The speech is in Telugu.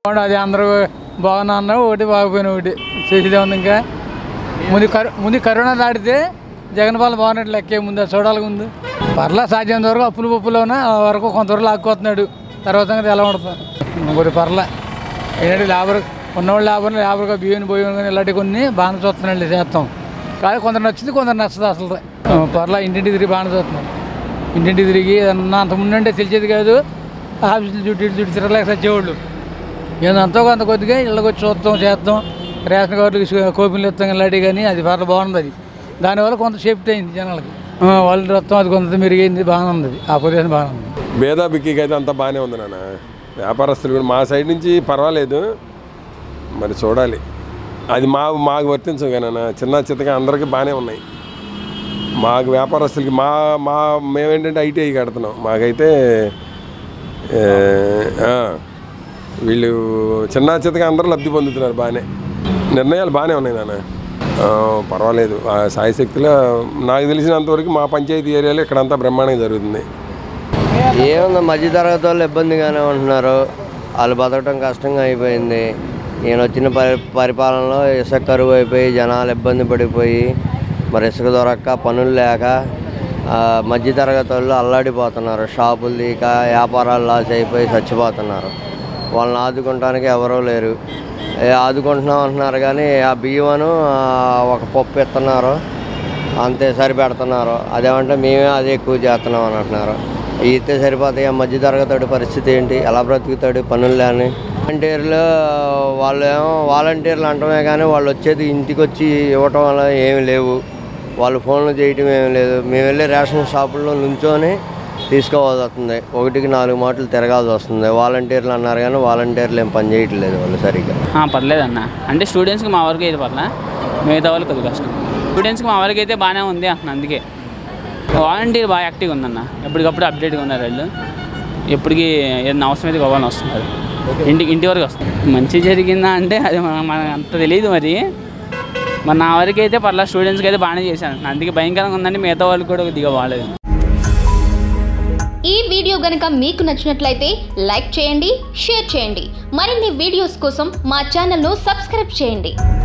అవును, అది అందరూ బాగున్నా అన్నా ఒకటి బాగుపోయిన ఒకటి చేసేదే ఉంది ఇంకా ముందు కరో ముందు కరోనా దాటితే జగన్ పాలన బాగున్నట్టు లెక్కే ముందు అది చూడాలి ముందు పర్లా సాధ్యమైనంత వరకు అప్పులు పప్పులోనే ఆ వరకు కొంతవరకు లాక్కోతున్నాడు తర్వాత సంగతి ఎలా ఉంటుంది ఇంకోటి పర్లా ఏంటంటే లేబర్ ఉన్నవాళ్ళు లేబర్ లేబర్గా బియ్యం పోయి కానీ ఇలాంటివి కొన్ని బాగానే చూస్తున్నాండి చేస్తాం కానీ కొందరు నచ్చింది కొందరు నచ్చదు అసలు ఆ, పర్లా ఇంటింటి తిరిగి బాగానే చూస్తున్నాం ఇంటింటి తిరిగి ఏదన్నా అంత ముందు అంటే తెలిసేది కాదు ఆఫీసులు చుట్టూ ఇటు చుట్టూ తిరగలేక వచ్చేవాళ్ళు ఏదో అంతో కొంత కొద్దిగా ఇళ్ళకి వచ్చి చూస్తాం చేస్తాం రేషన్ కార్డులకి కోపిన్లు ఇస్తాం ఇలాంటివి కానీ అది పర్లేదు బాగుంది అది దానివల్ల కొంత సేఫ్టీ అయింది జనాలకి ఆ, వాళ్ళు రక్తం అది కొంత మెరుగైంది బాగానే ఉంది అది ఆ పొజిషన్ బాగానే ఉంది భేదా బిక్కికి అయితే అంతా బాగానే ఉంది నాన్న వ్యాపారస్తులు కూడా మా సైడ్ నుంచి పర్వాలేదు మరి చూడాలి అది మా మాకు వర్తించవు కానీ నాన్న చిన్న చిత్తగా అందరికీ బాగానే ఉన్నాయి మాకు వ్యాపారస్తులకి మా మా మేమేంటంటే ఐటీఐ కడుతున్నాం మాకైతే ఏ, ఆ, వీళ్ళు చిన్న చిత్తగా అందరూ లబ్ధి పొందుతున్నారు బాగానే నిర్ణయాలు బాగానే ఉన్నాయి నాన్న ఆ, పర్వాలేదు ఆ సాయశక్తిలో నాకు తెలిసినంతవరకు మా పంచాయతీ ఏరియాలో ఇక్కడంతా బ్రహ్మాండంగా జరుగుతుంది ఏముంది మధ్య తరగతి వాళ్ళు ఇబ్బందిగానే ఉంటున్నారు వాళ్ళు బతకడం కష్టంగా అయిపోయింది నేను వచ్చిన పరి పరిపాలనలో ఇసుక కరువు అయిపోయి జనాలు ఇబ్బంది పడిపోయి మరి ఇసుక దొరక్క పనులు లేక ఆ, మధ్య తరగతి వాళ్ళు అల్లాడిపోతున్నారు షాపులు తీక వ్యాపారాలు లాస్ అయిపోయి చచ్చిపోతున్నారు వాళ్ళని ఆదుకుంటానికి ఎవరూ లేరు ఏ ఆదుకుంటున్నాం అంటున్నారు కానీ ఆ బియ్యమను ఆ, ఒక పప్పు ఇస్తున్నారు అంతే సరిపెడుతున్నారు అదేమంటే మేమే అది ఎక్కువ చేస్తున్నాం అని అంటున్నారు ఇస్తే సరిపోతాయి ఆ మధ్య తరగతి పరిస్థితి ఏంటి ఎలా బ్రతుకుతాడు పనులు లేని వాలంటీర్లు వాళ్ళు ఏమో వాలంటీర్లు అంటమే కానీ వాళ్ళు వచ్చేది ఇంటికి వచ్చి ఇవ్వటం వల్ల ఏమి లేవు వాళ్ళు ఫోన్లు చేయటం ఏమి లేదు మేము వెళ్ళి రేషన్ షాపుల్లో నుంచొని తీసుకోవాల్సి వస్తుంది ఒకటికి నాలుగు మాటలు తిరగాల్సి వస్తుంది వాలంటీర్లు అన్నారు కానీ వాలంటీర్లు ఏం పని చేయట్లేదు వాళ్ళు సరిగ్గా ఆ, పర్లేదన్న అంటే స్టూడెంట్స్కి మా వరకు అయితే పర్లే మిగతా వాళ్ళకి కొద్దిగా కష్టం స్టూడెంట్స్కి మా వరకు అయితే బాగానే ఉంది అంటున్నా అందుకే వాలంటీర్ బాగా యాక్టివ్గా ఉందన్న ఎప్పటికప్పుడు అప్డేట్గా ఉన్నారు వాళ్ళు ఎప్పటికీ ఏదైనా అవసరం అయితే గోవాలని వస్తున్నారు ఇంటికి ఇంటి వరకు వస్తుంది మంచి జరిగిందా అంటే అది మన- మనకు అంత తెలియదు మరి మరి నా వరకు అయితే పర్లా స్టూడెంట్స్కి అయితే బాగానే చేశాను అందుకే భయంకరంగా ఉందంటే మిగతా వాళ్ళకి కూడా కొద్దిగా బాగాలేదు ఈ వీడియో గనుక మీకు నచ్చినట్లయితే లైక్ చేయండి షేర్ చేయండి మరిన్ని వీడియోస్ కోసం మా ఛానల్ను సబ్స్క్రైబ్ చేయండి